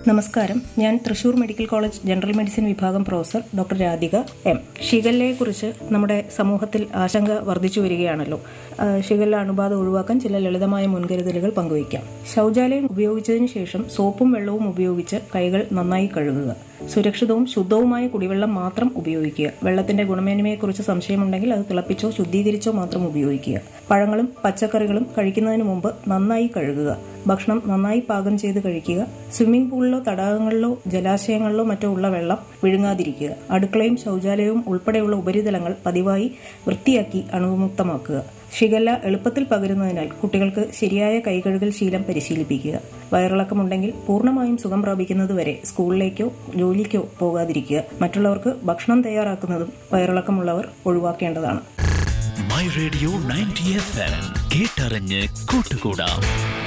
നമസ്കാരം ഞാൻ Thrissur medical college general medicine വിഭാഗം പ്രൊഫസർ ഡോക്ടർ രാധിക എം ഷിഗല്ലയെക്കുറിച്ച് നമ്മുടെ സമൂഹത്തിൽ ആശങ്ക വർദ്ധിച്ചു വരികയാണല്ലോ ആ, ഷിഗല്ല അണുബാധ ഒഴിവാക്കാൻ ചില ലളിതമായ മുൻകരുതലുകൾ പങ്കുവയ്ക്കാം ശൗചാലയം ഉപയോഗിച്ചതിന് ശേഷം സോപ്പും വെള്ളവും ഉപയോഗിച്ച് കൈകൾ നന്നായി കഴുകുക സുരക്ഷിതവും ശുദ്ധവുമായ കുടിവെള്ളം മാത്രം ഉപയോഗിക്കുക വെള്ളത്തിന്റെ ഗുണമേന്മയെക്കുറിച്ച് സംശയമുണ്ടെങ്കിൽ അത് തിളപ്പിച്ചോ ശുദ്ധീകരിച്ചോ മാത്രം ഉപയോഗിക്കുക പഴങ്ങളും പച്ചക്കറികളും കഴിക്കുന്നതിന് മുമ്പ് നന്നായി കഴുകുക ഭക്ഷണം നന്നായി പാകം ചെയ്ത് കഴിക്കുക സ്വിമ്മിംഗ് പൂളിലോ തടാകങ്ങളിലോ ജലാശയങ്ങളിലോ മറ്റോ ഉള്ള വെള്ളം വിഴുങ്ങാതിരിക്കുക അടുക്കളയും ശൗചാലയവും ഉൾപ്പെടെയുള്ള ഉപരിതലങ്ങൾ പതിവായി വൃത്തിയാക്കി അണുവിമുക്തമാക്കുക ഷിഗല്ല എളുപ്പത്തിൽ പകരുന്നതിനാൽ കുട്ടികൾക്ക് ശരിയായ കൈകഴുകൽ ശീലം പരിശീലിപ്പിക്കുക വയറിളക്കമുണ്ടെങ്കിൽ പൂർണ്ണമായും സുഖം പ്രാപിക്കുന്നതുവരെ സ്കൂളിലേക്കോ ജോലിക്കോ പോകാതിരിക്കുക മറ്റുള്ളവർക്ക് ഭക്ഷണം തയ്യാറാക്കുന്നതും വയറിളക്കമുള്ളവർ ഒഴിവാക്കേണ്ടതാണ് my radio ninety F M കേട്ടറിഞ്ഞ് കൂട്ടുകൂടാം